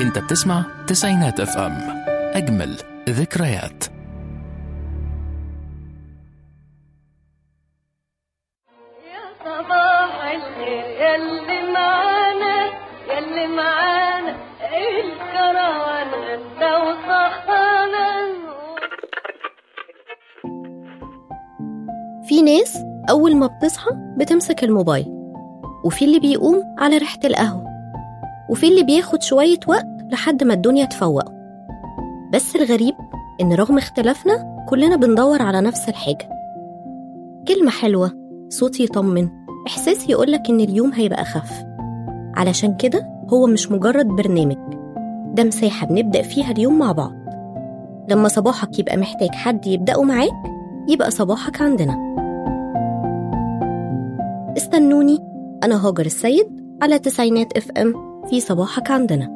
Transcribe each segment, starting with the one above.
انت بتسمع تسعينات اف ام اجمل ذكريات يا صباح الخير ياللي معانا ياللي معانا الكروان غدا وصحانا في ناس أول ما بتصحى بتمسك الموبايل وفي اللي بيقوم على ريحة القهوة وفي اللي بياخد شوية وقت لحد ما الدنيا تفوقه بس الغريب إن رغم اختلافنا كلنا بندور على نفس الحاجة كلمة حلوة صوت يطمن إحساس يقولك إن اليوم هيبقى أخف علشان كده هو مش مجرد برنامج ده مساحة بنبدأ فيها اليوم مع بعض لما صباحك يبقى محتاج حد يبدأه معاك يبقى صباحك عندنا استنوني أنا هاجر السيد على تسعينات اف ام في صباحك عندنا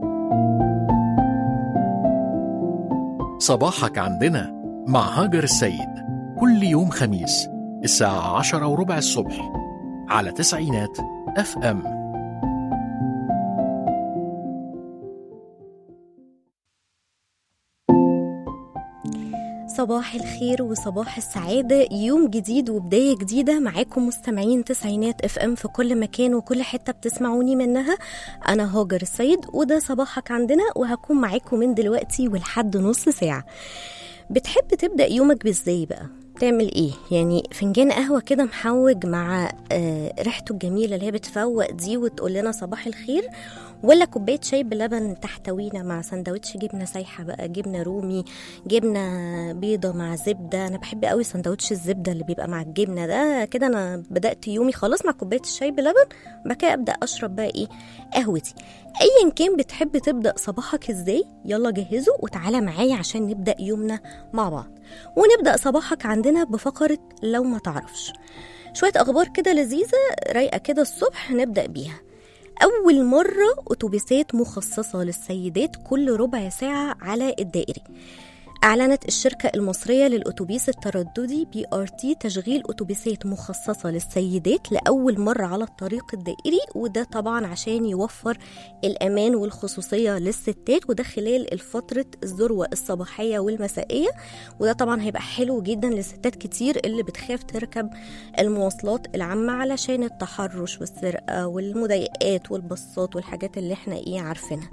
صباحك عندنا مع هاجر السيد كل يوم خميس الساعة عشرة وربع الصبح على تسعينات اف ام صباح الخير وصباح السعادة يوم جديد وبداية جديدة معاكم مستمعين تسعينات اف ام في كل مكان وكل حتة بتسمعوني منها أنا هاجر السيد وده صباحك عندنا وهكون معاكم من دلوقتي ولحد نص ساعة بتحب تبدأ يومك بازاي بقى؟ تعمل ايه يعني فنجان قهوه كده محوج مع آه ريحته الجميله اللي هي بتفوق دي وتقول لنا صباح الخير ولا كوبايه شاي بلبن تحتوينا مع سندوتش جبنه سايحه بقى جبنه رومي جبنه بيضه مع زبده انا بحب قوي سندوتش الزبده اللي بيبقى مع الجبنه ده كده انا بدات يومي خلاص مع كوبايه الشاي بلبن بعد كده ابدا اشرب بقى ايه قهوتي ايا كان بتحب تبدا صباحك ازاي يلا جهزه وتعالى معايا عشان نبدا يومنا مع بعض ونبدا صباحك عندنا بفقره لو ما تعرفش شويه اخبار كده لذيذه رايقه كده الصبح نبدا بيها أول مرة أتوبيسات مخصصة للسيدات كل ربع ساعة على الدائري أعلنت الشركة المصرية للأتوبيس الترددي بي ار تي تشغيل أتوبيسات مخصصة للسيدات لأول مرة على الطريق الدائري وده طبعا عشان يوفر الأمان والخصوصية للستات وده خلال الفترة الذروة الصباحية والمسائية وده طبعا هيبقى حلو جدا لستات كتير اللي بتخاف تركب المواصلات العامة علشان التحرش والسرقة والمضايقات والبصات والحاجات اللي احنا ايه عارفينها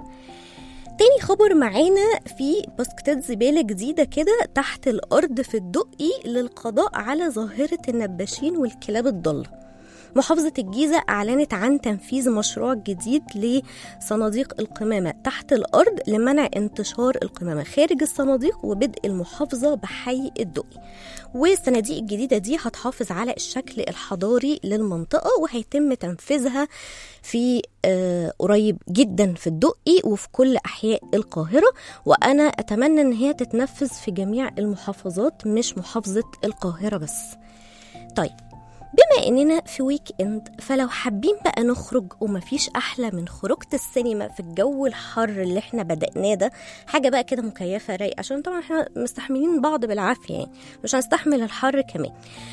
تاني خبر معانا في باسكتات زبالة جديدة كده تحت الأرض في الدقي للقضاء على ظاهرة النباشين والكلاب الضالة محافظة الجيزة أعلنت عن تنفيذ مشروع جديد لصناديق القمامة تحت الأرض لمنع انتشار القمامة خارج الصناديق وبدء المحافظة بحي الدقي والصناديق الجديدة دي هتحافظ على الشكل الحضاري للمنطقة وهيتم تنفيذها في آه قريب جدا في الدقي وفي كل أحياء القاهرة وأنا أتمنى أن هي تتنفذ في جميع المحافظات مش محافظة القاهرة بس طيب بما اننا في ويك اند فلو حابين بقى نخرج ومفيش احلى من خروجه السينما في الجو الحر اللي احنا بدأناه ده حاجه بقى كده مكيفه رايقه عشان طبعا احنا مستحملين بعض بالعافيه يعني مش هنستحمل الحر كمان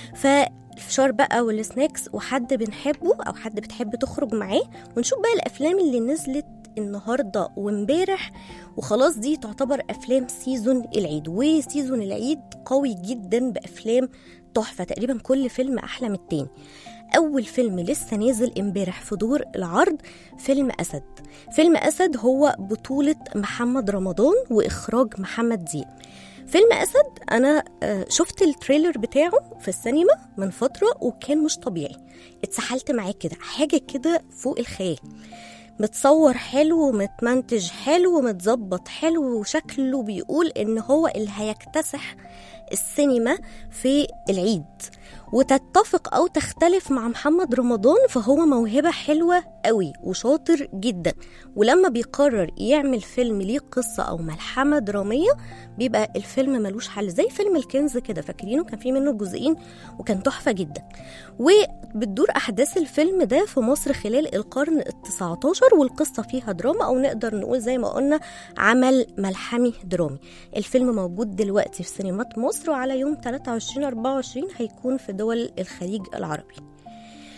فالفشار بقى والسناكس وحد بنحبه او حد بتحب تخرج معاه ونشوف بقى الافلام اللي نزلت النهارده وامبارح وخلاص دي تعتبر افلام سيزون العيد وسيزون العيد قوي جدا بافلام تحفه تقريبا كل فيلم احلى من التاني اول فيلم لسه نازل امبارح في دور العرض فيلم اسد فيلم اسد هو بطوله محمد رمضان واخراج محمد زين فيلم اسد انا شفت التريلر بتاعه في السينما من فتره وكان مش طبيعي اتسحلت معاه كده حاجه كده فوق الخيال متصور حلو ومتمنتج حلو ومتظبط حلو وشكله بيقول ان هو اللي هيكتسح السينما في العيد وتتفق او تختلف مع محمد رمضان فهو موهبه حلوه قوي وشاطر جدا ولما بيقرر يعمل فيلم ليه قصه او ملحمه دراميه بيبقى الفيلم ملوش حل زي فيلم الكنز كده فاكرينه كان فيه منه جزئين وكان تحفه جدا وبتدور احداث الفيلم ده في مصر خلال القرن ال19 والقصه فيها دراما او نقدر نقول زي ما قلنا عمل ملحمي درامي الفيلم موجود دلوقتي في سينمات مصر وعلى يوم 23 24 هيكون في دول الخليج العربي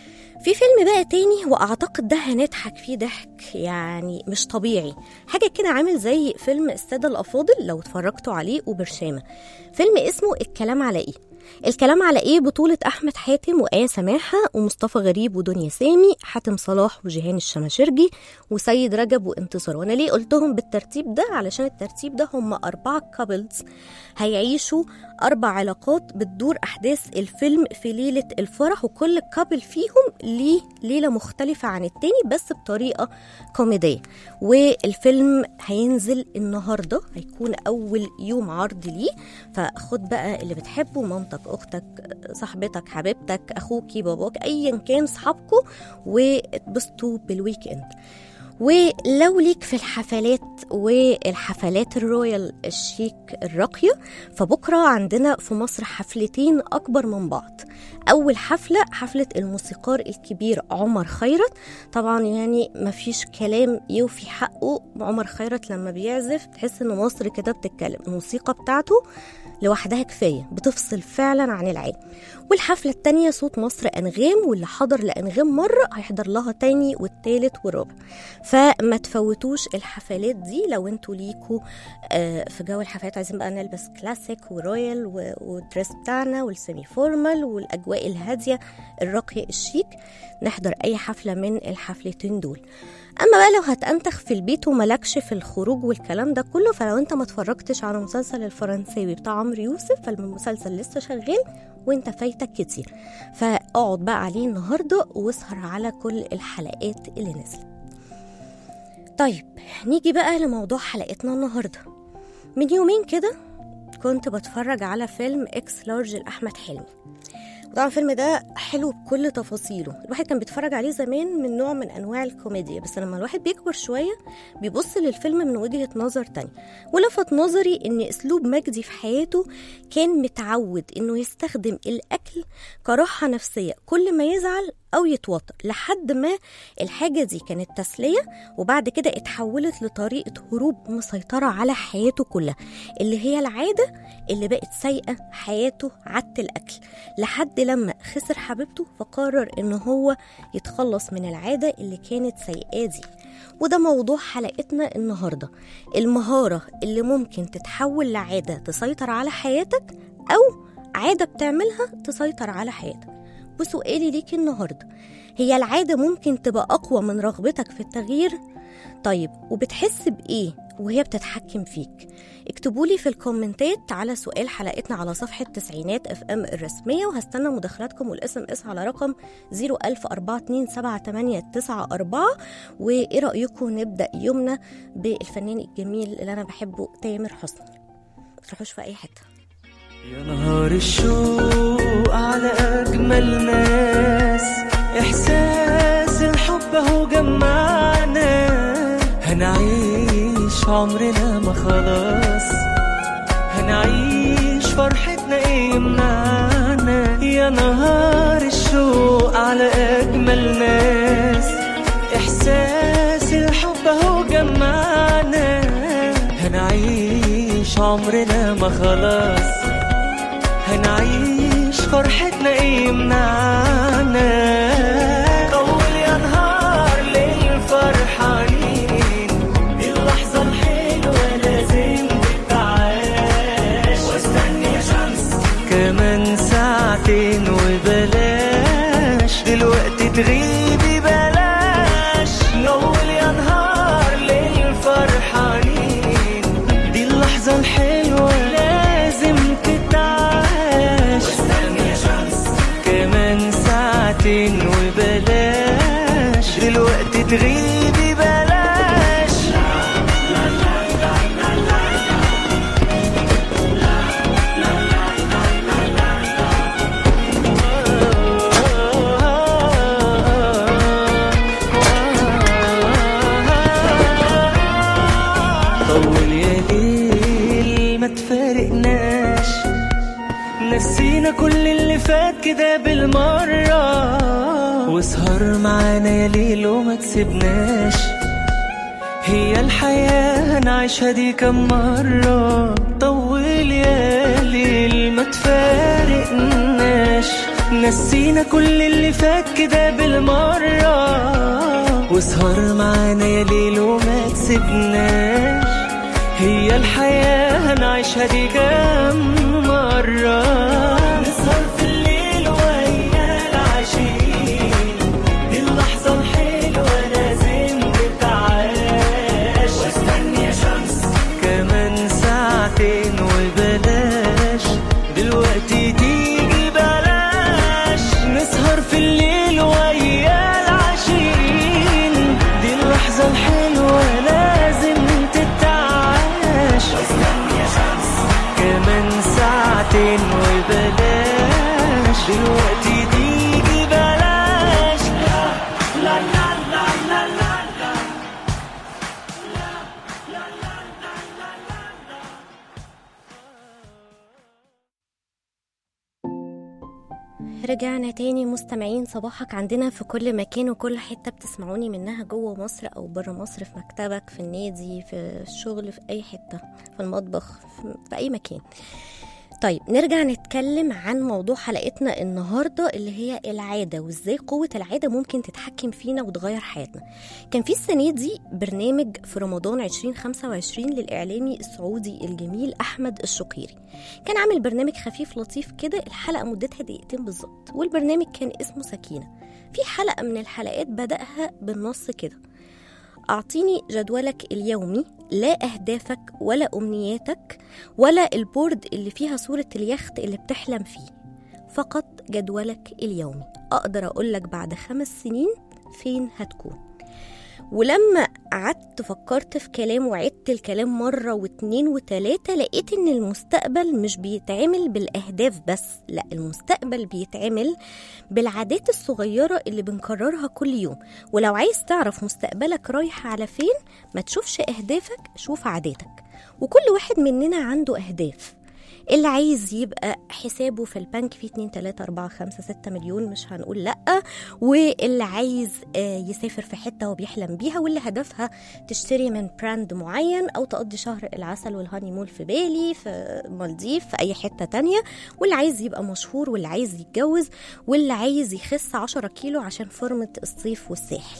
في فيلم بقى تاني واعتقد ده هنضحك فيه ضحك يعني مش طبيعي حاجه كده عامل زي فيلم الساده الافاضل لو اتفرجتوا عليه وبرشامه فيلم اسمه الكلام على ايه الكلام على ايه بطولة أحمد حاتم وآية سماحة ومصطفى غريب ودنيا سامي حاتم صلاح وجيهان الشماشرجي وسيد رجب وانتصار وانا ليه قلتهم بالترتيب ده علشان الترتيب ده هم أربعة كابلز هيعيشوا أربع علاقات بتدور أحداث الفيلم في ليلة الفرح وكل كابل فيهم ليه ليلة مختلفة عن التاني بس بطريقة كوميدية والفيلم هينزل النهاردة هيكون أول يوم عرض ليه فخد بقى اللي بتحبه مامتك أختك صاحبتك حبيبتك أخوكي باباك أيا كان صحابكم واتبسطوا بالويك اند ولو ليك في الحفلات والحفلات الرويال الشيك الراقية فبكرة عندنا في مصر حفلتين أكبر من بعض أول حفلة حفلة الموسيقار الكبير عمر خيرت طبعا يعني مفيش كلام يوفي حقه عمر خيرت لما بيعزف تحس إن مصر كده بتتكلم الموسيقى بتاعته لوحدها كفاية بتفصل فعلا عن العالم والحفلة التانية صوت مصر أنغام واللي حضر لأنغام مرة هيحضر لها تاني والتالت والرابع فما تفوتوش الحفلات دي لو انتوا ليكوا آه، في جو الحفلات عايزين بقى نلبس كلاسيك ورويال و- والدريس بتاعنا والسيمي فورمال والأجواء الهادية الراقية الشيك نحضر أي حفلة من الحفلتين دول اما بقى لو هتنتخ في البيت وملكش في الخروج والكلام ده كله فلو انت ما اتفرجتش على مسلسل الفرنساوي بتاع عمرو يوسف فالمسلسل لسه شغال وانت فايتك كتير فاقعد بقى عليه النهارده واسهر على كل الحلقات اللي نزلت طيب نيجي بقى لموضوع حلقتنا النهارده من يومين كده كنت بتفرج على فيلم اكس لارج لاحمد حلمي طبعا الفيلم ده حلو بكل تفاصيله الواحد كان بيتفرج عليه زمان من نوع من انواع الكوميديا بس لما الواحد بيكبر شويه بيبص للفيلم من وجهه نظر تانية ولفت نظري ان اسلوب مجدي في حياته كان متعود انه يستخدم الاكل كراحه نفسيه كل ما يزعل او يتوتر لحد ما الحاجه دي كانت تسليه وبعد كده اتحولت لطريقه هروب مسيطره على حياته كلها اللي هي العاده اللي بقت سايقه حياته عاده الاكل لحد لما خسر حبيبته فقرر ان هو يتخلص من العاده اللي كانت سيئاه دي وده موضوع حلقتنا النهارده المهاره اللي ممكن تتحول لعاده تسيطر على حياتك او عاده بتعملها تسيطر على حياتك وسؤالي ليكي النهارده هي العاده ممكن تبقى اقوى من رغبتك في التغيير طيب وبتحس بايه وهي بتتحكم فيك اكتبوا لي في الكومنتات على سؤال حلقتنا على صفحة تسعينات اف ام الرسمية وهستنى مداخلاتكم والاس ام اس على رقم 010427894 وايه رأيكم نبدأ يومنا بالفنان الجميل اللي انا بحبه تامر حسني متروحوش في اي حتة يا نهار الشوق على أجمل ناس إحساس الحب أهو جمعنا هنعيش عمرنا ما خلاص هنعيش فرحتنا إيه يمنعنا يا نهار الشوق على أجمل ناس إحساس الحب أهو جمعنا هنعيش عمرنا ما خلاص هنعيش فرحتنا ايه يمنعنا طول يا نهار ليل فرحانين دي اللحظة الحلوة لازم تتعاش واستني يا شمس كمان ساعتين وبلاش دلوقتي تغيبي بلاش نول يا نهار ليل فرحانين دي اللحظة الحلوة لازم تتعاش واستني يا شمس كمان ساعتين وبلاش دلوقتي تغيبي بلاش طول يا ليل ما تفارقناش نسينا كل اللي فات كده بالمرة واسهر معانا يا ليل وما تسيبناش هي الحياة هنعيشها دي كم مرة طول يا ليل ما تفارقناش نسينا كل اللي فات كده بالمرة واسهر معانا يا ليل وما تسيبناش هي الحياة هنعيشها دي كام مرة نسهر في الليل ويا العشيق دي اللحظة الحلوة لازم تتعاش واستني يا شمس كمان ساعتين وبلاش دلوقتي تيجي بلاش نسهر في الليل ويا العشرين دي اللحظة الحلوة لازم تتعاش واستني يا شمس كمان ساعتين وبلاش دلوقتي تيجي بلاش لا لا لا لا لا لا رجعنا تاني مستمعين صباحك عندنا في كل مكان وكل حتة بتسمعوني منها جوه مصر أو بره مصر في مكتبك في النادي في الشغل في أي حتة في المطبخ في, في أي مكان طيب نرجع نتكلم عن موضوع حلقتنا النهاردة اللي هي العادة وازاي قوة العادة ممكن تتحكم فينا وتغير حياتنا كان في السنة دي برنامج في رمضان 2025 للإعلامي السعودي الجميل أحمد الشقيري كان عامل برنامج خفيف لطيف كده الحلقة مدتها دقيقتين بالظبط والبرنامج كان اسمه سكينة في حلقة من الحلقات بدأها بالنص كده أعطيني جدولك اليومي لا أهدافك ولا أمنياتك ولا البورد اللي فيها صورة اليخت اللي بتحلم فيه فقط جدولك اليومي أقدر أقولك بعد خمس سنين فين هتكون ولما قعدت فكرت في كلام وعدت الكلام مرة واتنين وتلاتة لقيت ان المستقبل مش بيتعمل بالأهداف بس لا المستقبل بيتعمل بالعادات الصغيرة اللي بنكررها كل يوم ولو عايز تعرف مستقبلك رايح على فين ما تشوفش أهدافك شوف عاداتك وكل واحد مننا عنده أهداف اللي عايز يبقى حسابه في البنك فيه 2 3 4 5 6 مليون مش هنقول لا واللي عايز آه، يسافر في حته وبيحلم بيها واللي هدفها تشتري من براند معين او تقضي شهر العسل والهاني مول في بالي في مالديف في اي حته تانية واللي عايز يبقى مشهور واللي عايز يتجوز واللي عايز يخس 10 كيلو عشان فورمه الصيف والساحل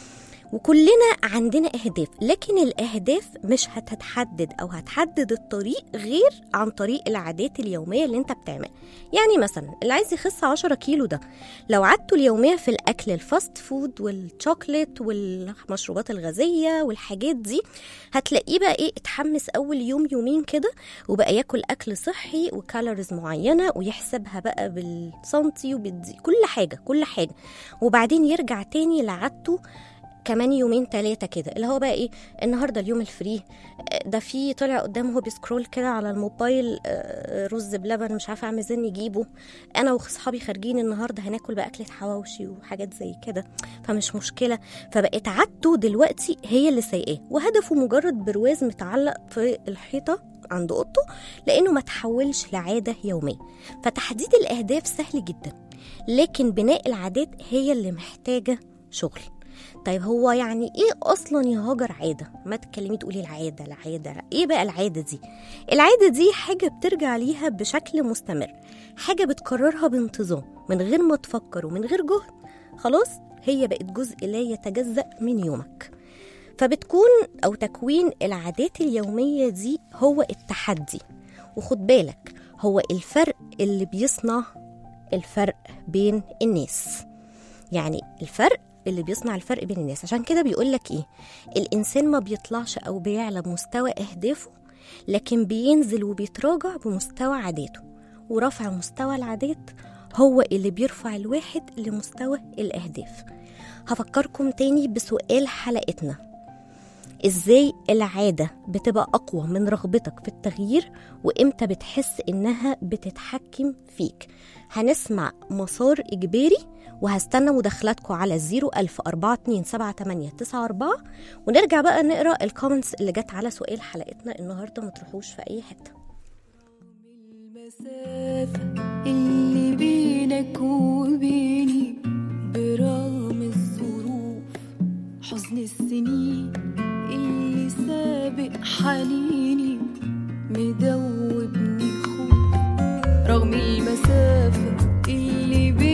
وكلنا عندنا أهداف لكن الأهداف مش هتتحدد أو هتحدد الطريق غير عن طريق العادات اليومية اللي انت بتعملها يعني مثلا اللي عايز يخس 10 كيلو ده لو عادته اليومية في الأكل الفاست فود والشوكليت والمشروبات الغازية والحاجات دي هتلاقيه بقى ايه اتحمس أول يوم يومين كده وبقى ياكل أكل صحي وكالوريز معينة ويحسبها بقى بالسنتي وبالدي كل حاجة كل حاجة وبعدين يرجع تاني لعادته كمان يومين تلاتة كده اللي هو بقى ايه النهارده اليوم الفري آه، ده في طلع قدامه هو بيسكرول كده على الموبايل آه، رز بلبن مش عارفه اعمل ازاي يجيبه انا واصحابي خارجين النهارده هناكل بقى اكله حواوشي وحاجات زي كده فمش مشكله فبقت عادته دلوقتي هي اللي سايقاه وهدفه مجرد برواز متعلق في الحيطه عند اوضته لانه ما تحولش لعاده يوميه فتحديد الاهداف سهل جدا لكن بناء العادات هي اللي محتاجه شغل طيب هو يعني ايه اصلا يا هاجر عاده ما تتكلمي تقولي العاده العاده لا. ايه بقى العاده دي العاده دي حاجه بترجع ليها بشكل مستمر حاجه بتكررها بانتظام من غير ما تفكر ومن غير جهد خلاص هي بقت جزء لا يتجزا من يومك فبتكون او تكوين العادات اليوميه دي هو التحدي وخد بالك هو الفرق اللي بيصنع الفرق بين الناس يعني الفرق اللي بيصنع الفرق بين الناس عشان كده بيقول لك ايه الانسان ما بيطلعش او بيعلى بمستوى اهدافه لكن بينزل وبيتراجع بمستوى عاداته ورفع مستوى العادات هو اللي بيرفع الواحد لمستوى الاهداف هفكركم تاني بسؤال حلقتنا ازاي العادة بتبقى أقوى من رغبتك في التغيير وإمتى بتحس إنها بتتحكم فيك هنسمع مسار إجباري وهستنى مداخلاتكم على 010427894 ونرجع بقى نقرا الكومنتس اللي جت على سؤال حلقتنا النهارده ما تروحوش في اي حته المسافة اللي بينك وبيني برغم الظروف حزن السنين اللي سابق حنيني مدوبني خوف رغم المسافة اللي بيني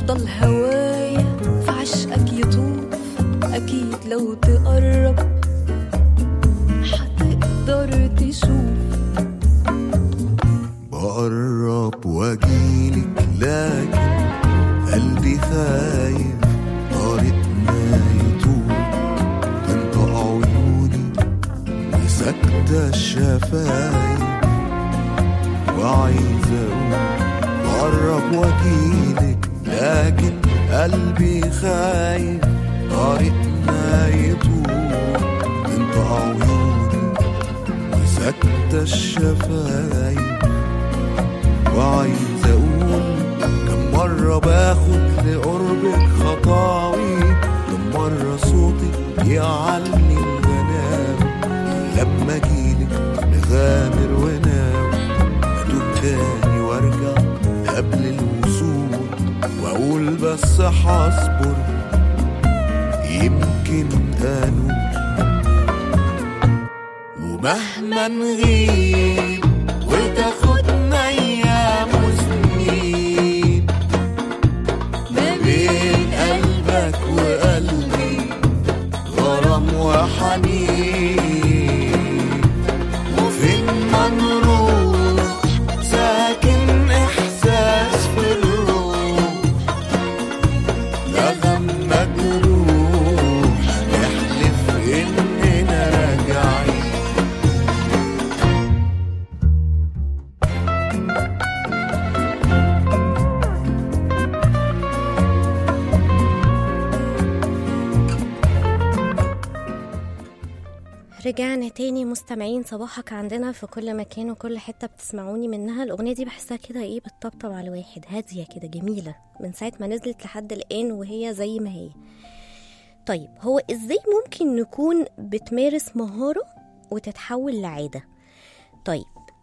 هيفضل هوايا في عشقك يطوف أكيد لو تقرب هتقدر تشوف بقرب واجيلك لكن قلبي خايف طريقنا يطول تنطق عيوني وساكتة الشفايف وعايز اقول بقرب واجيلك لكن قلبي خايف طريقنا يطول تنطق عيوني وساكتة الشفايف وعايز اقول كم مرة باخد لقربك خطاوي كم مرة صوتك يعلي الغنام لما اجيلك نغامر وناوي اتوب تاني وارجع قبل الوصول واقول بس هصبر يمكن انوب ومهما نغيب وتاخدنا ايام وسنين ما بين قلبك وقلبي غرام وحنين وفين ما نروح ساكن احساس في الروح نغم مجروح نحلف اننا راجعين رجعنا تاني مستمعين صباحك عندنا في كل مكان وكل حتة بتسمعوني منها الأغنية دي بحسها كده إيه بتطبطب على الواحد هادية كده جميلة من ساعة ما نزلت لحد الآن وهي زي ما هي طيب هو إزاي ممكن نكون بتمارس مهارة وتتحول لعادة طيب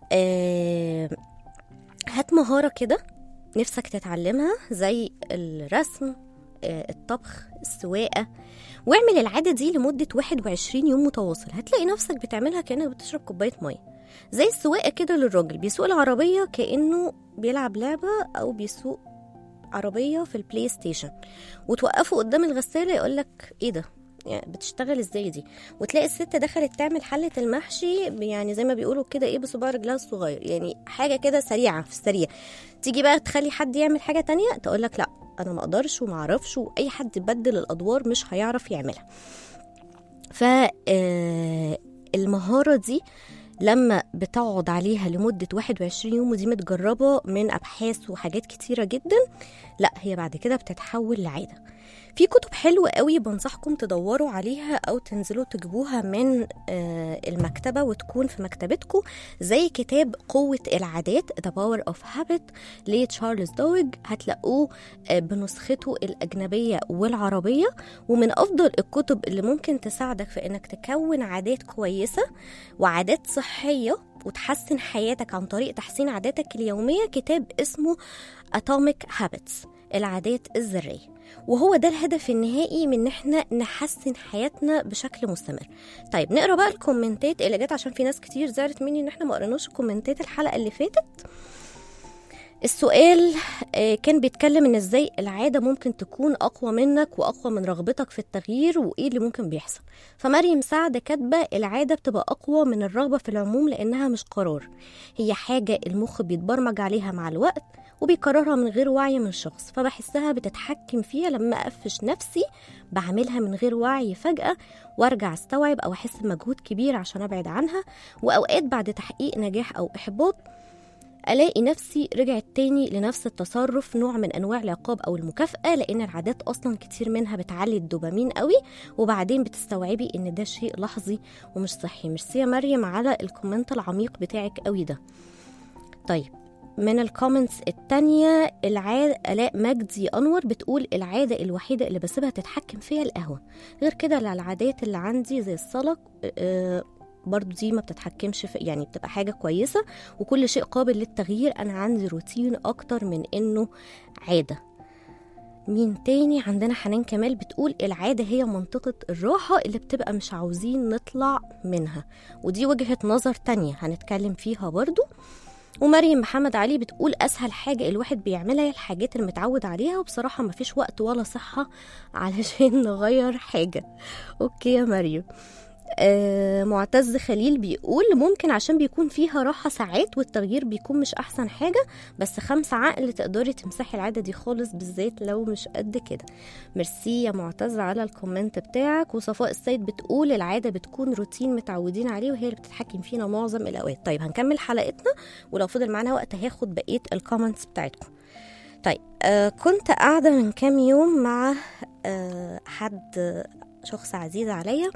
آه هات مهارة كده نفسك تتعلمها زي الرسم آه، الطبخ السواقة واعمل العادة دي لمدة 21 يوم متواصل هتلاقي نفسك بتعملها كأنك بتشرب كوباية مية زي السواقة كده للراجل بيسوق العربية كأنه بيلعب لعبة أو بيسوق عربية في البلاي ستيشن وتوقفه قدام الغسالة يقولك ايه ده يعني بتشتغل ازاي دي وتلاقي الست دخلت تعمل حلة المحشي يعني زي ما بيقولوا كده ايه بصباع رجلها الصغير يعني حاجة كده سريعة في السريع تيجي بقى تخلي حد يعمل حاجة تانية تقولك لا انا ما اقدرش وما اعرفش واي حد يبدل الادوار مش هيعرف يعملها ف آه، المهارة دي لما بتقعد عليها لمدة 21 يوم ودي متجربة من أبحاث وحاجات كتيرة جدا لا هي بعد كده بتتحول لعادة في كتب حلوة قوي بنصحكم تدوروا عليها أو تنزلوا تجيبوها من آه، المكتبة وتكون في مكتبتكم زي كتاب قوة العادات The Power of Habit لتشارلز دوج هتلاقوه آه، بنسخته الأجنبية والعربية ومن أفضل الكتب اللي ممكن تساعدك في إنك تكون عادات كويسة وعادات صحية وتحسن حياتك عن طريق تحسين عاداتك اليومية كتاب اسمه Atomic Habits العادات الذرية وهو ده الهدف النهائي من ان احنا نحسن حياتنا بشكل مستمر طيب نقرا بقى الكومنتات اللي جت عشان في ناس كتير زعلت مني ان احنا ما قريناش كومنتات الحلقه اللي فاتت السؤال آه، كان بيتكلم ان ازاي العاده ممكن تكون اقوى منك واقوى من رغبتك في التغيير وايه اللي ممكن بيحصل فمريم سعد كاتبه العاده بتبقى اقوى من الرغبه في العموم لانها مش قرار هي حاجه المخ بيتبرمج عليها مع الوقت وبيكررها من غير وعي من الشخص فبحسها بتتحكم فيها لما اقفش نفسي بعملها من غير وعي فجاه وارجع استوعب او احس بمجهود كبير عشان ابعد عنها واوقات بعد تحقيق نجاح او احباط الاقي نفسي رجعت تاني لنفس التصرف نوع من انواع العقاب او المكافاه لان العادات اصلا كتير منها بتعلي الدوبامين قوي وبعدين بتستوعبي ان ده شيء لحظي ومش صحي ميرسي يا مريم على الكومنت العميق بتاعك قوي ده طيب من الكومنتس التانية العادة آلاء مجدي أنور بتقول العادة الوحيدة اللي بسيبها تتحكم فيها القهوة غير كده العادات اللي عندي زي الصلاة آه، برضو دي ما بتتحكمش في يعني بتبقى حاجة كويسة وكل شيء قابل للتغيير أنا عندي روتين أكتر من إنه عادة مين تاني عندنا حنان كمال بتقول العادة هي منطقة الراحة اللي بتبقى مش عاوزين نطلع منها ودي وجهة نظر تانية هنتكلم فيها برضو ومريم محمد علي بتقول اسهل حاجه الواحد بيعملها هي الحاجات اللي متعود عليها وبصراحه مفيش وقت ولا صحه علشان نغير حاجه اوكي يا مريم آه معتز خليل بيقول ممكن عشان بيكون فيها راحة ساعات والتغيير بيكون مش أحسن حاجة بس خمسة عقل تقدري تمسحي العادة دي خالص بالذات لو مش قد كده ميرسي يا معتز على الكومنت بتاعك وصفاء السيد بتقول العادة بتكون روتين متعودين عليه وهي اللي بتتحكم فينا معظم الأوقات طيب هنكمل حلقتنا ولو فضل معانا وقت هاخد بقية الكومنتس بتاعتكم طيب آه كنت قاعدة من كام يوم مع آه حد شخص عزيز عليا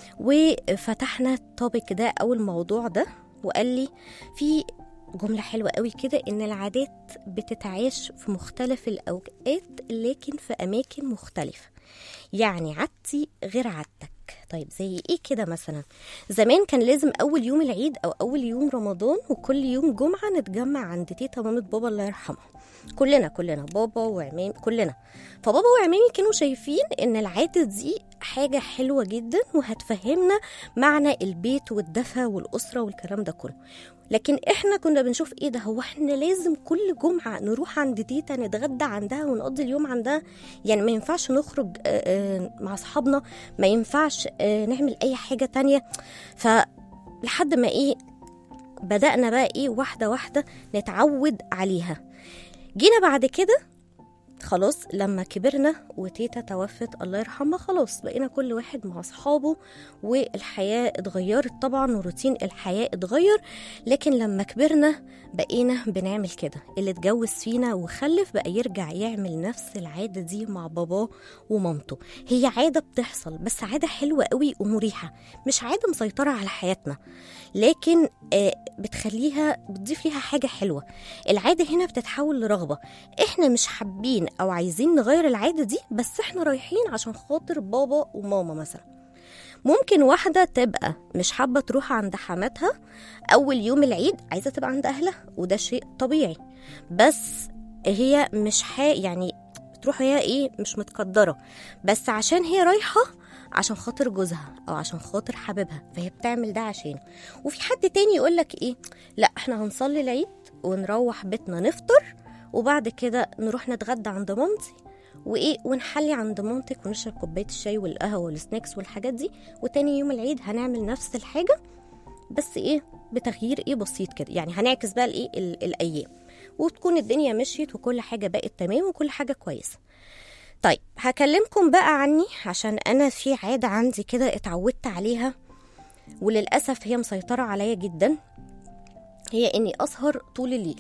وفتحنا التوبيك ده او الموضوع ده وقال لي في جملة حلوة قوي كده إن العادات بتتعاش في مختلف الأوقات لكن في أماكن مختلفة يعني عادتي غير عادتك طيب زي ايه كده مثلا زمان كان لازم اول يوم العيد او اول يوم رمضان وكل يوم جمعه نتجمع عند تيتا مامة بابا الله يرحمها كلنا كلنا بابا وعمامي كلنا فبابا وعمامي كانوا شايفين ان العاده دي حاجه حلوه جدا وهتفهمنا معنى البيت والدفى والاسره والكلام ده كله لكن احنا كنا بنشوف ايه ده هو احنا لازم كل جمعه نروح عند تيتا نتغدى عندها ونقضي اليوم عندها يعني ما ينفعش نخرج آه، آه، مع اصحابنا ما ينفعش آه، نعمل اي حاجه تانية فلحد ما ايه بدأنا بقى ايه واحدة واحدة نتعود عليها جينا بعد كده خلاص لما كبرنا وتيتا توفت الله يرحمها خلاص بقينا كل واحد مع اصحابه والحياه اتغيرت طبعا وروتين الحياه اتغير لكن لما كبرنا بقينا بنعمل كده اللي اتجوز فينا وخلف بقى يرجع يعمل نفس العاده دي مع باباه ومامته هي عاده بتحصل بس عاده حلوه قوي ومريحه مش عاده مسيطره على حياتنا لكن آه، بتخليها بتضيف ليها حاجه حلوه العاده هنا بتتحول لرغبه احنا مش حابين او عايزين نغير العاده دي بس احنا رايحين عشان خاطر بابا وماما مثلا ممكن واحدة تبقى مش حابة تروح عند حماتها أول يوم العيد عايزة تبقى عند أهلها وده شيء طبيعي بس هي مش ح... يعني بتروح هي إيه مش متقدرة بس عشان هي رايحة عشان خاطر جوزها أو عشان خاطر حبيبها فهي بتعمل ده عشانه وفي حد تاني يقولك إيه لا إحنا هنصلي العيد ونروح بيتنا نفطر وبعد كده نروح نتغدى عند مامتي وايه ونحلي عند مامتك ونشرب كوبايه الشاي والقهوه والسناكس والحاجات دي وتاني يوم العيد هنعمل نفس الحاجه بس ايه بتغيير ايه بسيط كده يعني هنعكس بقى الايه ال- الايام وتكون الدنيا مشيت وكل حاجه بقت تمام وكل حاجه كويسه طيب هكلمكم بقى عني عشان انا في عاده عندي كده اتعودت عليها وللاسف هي مسيطره عليا جدا هي اني اسهر طول الليل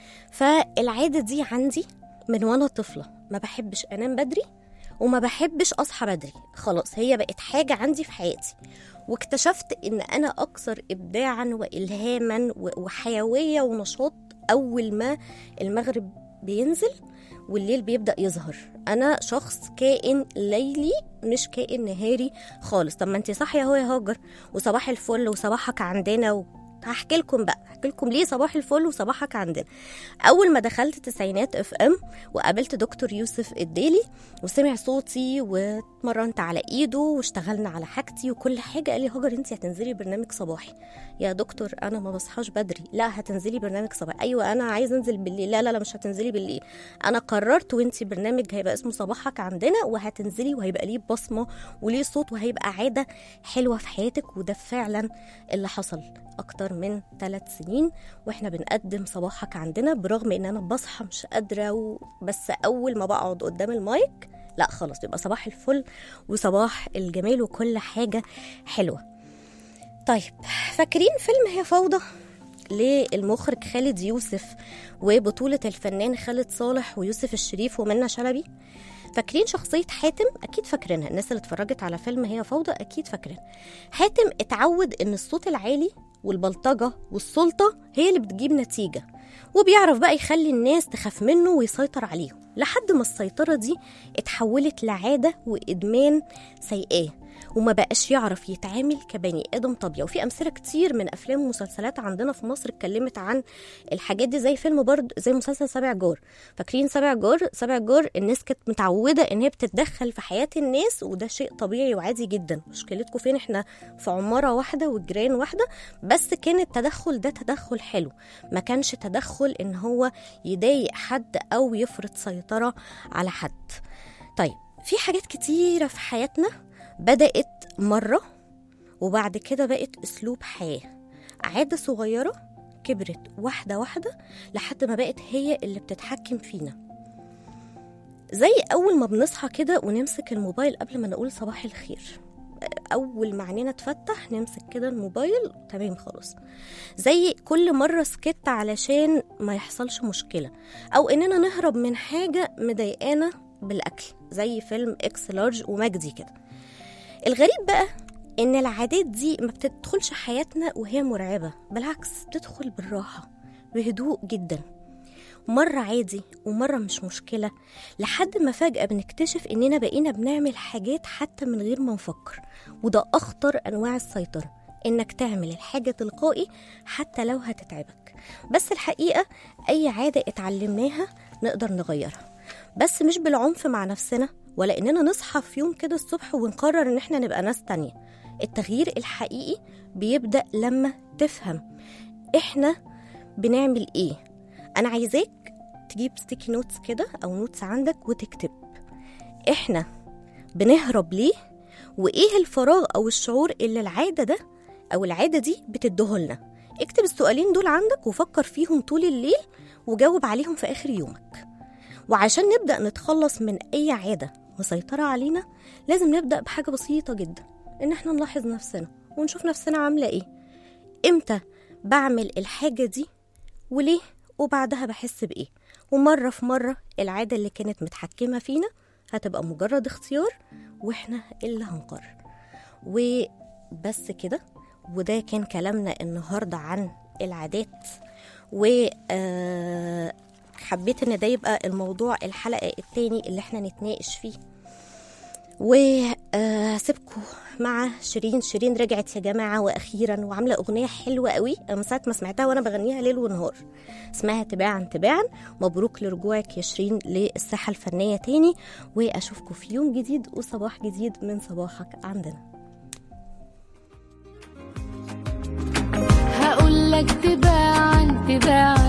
فالعاده دي عندي من وانا طفله ما بحبش انام بدري وما بحبش اصحى بدري خلاص هي بقت حاجه عندي في حياتي واكتشفت ان انا اكثر ابداعا والهاما و- وحيويه ونشاط اول ما المغرب بينزل والليل بيبدا يظهر انا شخص كائن ليلي مش كائن نهاري خالص طب ما انت صاحيه اهو يا هاجر وصباح الفل وصباحك عندنا و... هحكي لكم بقى هحكي لكم ليه صباح الفل وصباحك عندنا اول ما دخلت تسعينات اف ام وقابلت دكتور يوسف الديلي وسمع صوتي واتمرنت على ايده واشتغلنا على حاجتي وكل حاجه قال لي هاجر انت هتنزلي برنامج صباحي يا دكتور انا ما بصحاش بدري لا هتنزلي برنامج صباحي ايوه انا عايزه انزل بالليل لا لا لا مش هتنزلي بالليل انا قررت وانت برنامج هيبقى اسمه صباحك عندنا وهتنزلي وهيبقى ليه بصمه وليه صوت وهيبقى عاده حلوه في حياتك وده فعلا اللي حصل اكتر من ثلاث سنين واحنا بنقدم صباحك عندنا برغم ان انا بصحى مش قادره و... بس اول ما بقعد قدام المايك لا خلاص بيبقى صباح الفل وصباح الجمال وكل حاجه حلوه طيب فاكرين فيلم هي فوضى للمخرج خالد يوسف وبطولة الفنان خالد صالح ويوسف الشريف ومنى شلبي فاكرين شخصية حاتم أكيد فاكرينها الناس اللي اتفرجت على فيلم هي فوضى أكيد فاكرينها حاتم اتعود إن الصوت العالي والبلطجة والسلطة هي اللي بتجيب نتيجة وبيعرف بقى يخلي الناس تخاف منه ويسيطر عليهم لحد ما السيطرة دي اتحولت لعادة وإدمان سيئاه وما بقاش يعرف يتعامل كبني ادم طبيعي وفي امثله كتير من افلام ومسلسلات عندنا في مصر اتكلمت عن الحاجات دي زي فيلم برضه زي مسلسل سبع جار فاكرين سبع جار سبع جار الناس كانت متعوده ان هي بتتدخل في حياه الناس وده شيء طبيعي وعادي جدا مشكلتكم فين احنا في عماره واحده والجيران واحده بس كان التدخل ده تدخل حلو ما كانش تدخل ان هو يضايق حد او يفرض سيطره على حد طيب في حاجات كتيره في حياتنا بدات مره وبعد كده بقت اسلوب حياه عاده صغيره كبرت واحده واحده لحد ما بقت هي اللي بتتحكم فينا زي اول ما بنصحى كده ونمسك الموبايل قبل ما نقول صباح الخير اول ما عينينا تفتح نمسك كده الموبايل تمام خلاص زي كل مره سكت علشان ما يحصلش مشكله او اننا نهرب من حاجه مضايقانا بالاكل زي فيلم اكس لارج ومجدي كده الغريب بقى ان العادات دي ما بتدخلش حياتنا وهي مرعبه بالعكس بتدخل بالراحه بهدوء جدا مرة عادي ومرة مش مشكلة لحد ما فجأة بنكتشف إننا بقينا بنعمل حاجات حتى من غير ما نفكر وده أخطر أنواع السيطرة إنك تعمل الحاجة تلقائي حتى لو هتتعبك بس الحقيقة أي عادة اتعلمناها نقدر نغيرها بس مش بالعنف مع نفسنا ولا إننا نصحى في يوم كده الصبح ونقرر إن إحنا نبقى ناس تانية التغيير الحقيقي بيبدأ لما تفهم إحنا بنعمل إيه انا عايزاك تجيب ستيكي نوتس كده او نوتس عندك وتكتب احنا بنهرب ليه وايه الفراغ او الشعور اللي العاده ده او العاده دي بتديهولنا اكتب السؤالين دول عندك وفكر فيهم طول الليل وجاوب عليهم في اخر يومك وعشان نبدا نتخلص من اي عاده مسيطره علينا لازم نبدا بحاجه بسيطه جدا ان احنا نلاحظ نفسنا ونشوف نفسنا عامله ايه امتى بعمل الحاجه دي وليه وبعدها بحس بإيه ومرة في مرة العادة اللي كانت متحكمة فينا هتبقى مجرد اختيار وإحنا اللي هنقرر وبس كده وده كان كلامنا النهاردة عن العادات و آه، حبيت ان ده يبقى الموضوع الحلقة التاني اللي احنا نتناقش فيه وسيبكم مع شيرين شيرين رجعت يا جماعة وأخيرا وعاملة أغنية حلوة قوي أنا من ساعة ما سمعتها وأنا بغنيها ليل ونهار اسمها تباعا تباعا مبروك لرجوعك يا شيرين للساحة الفنية تاني وأشوفكم في يوم جديد وصباح جديد من صباحك عندنا هقول لك تباعا تباعا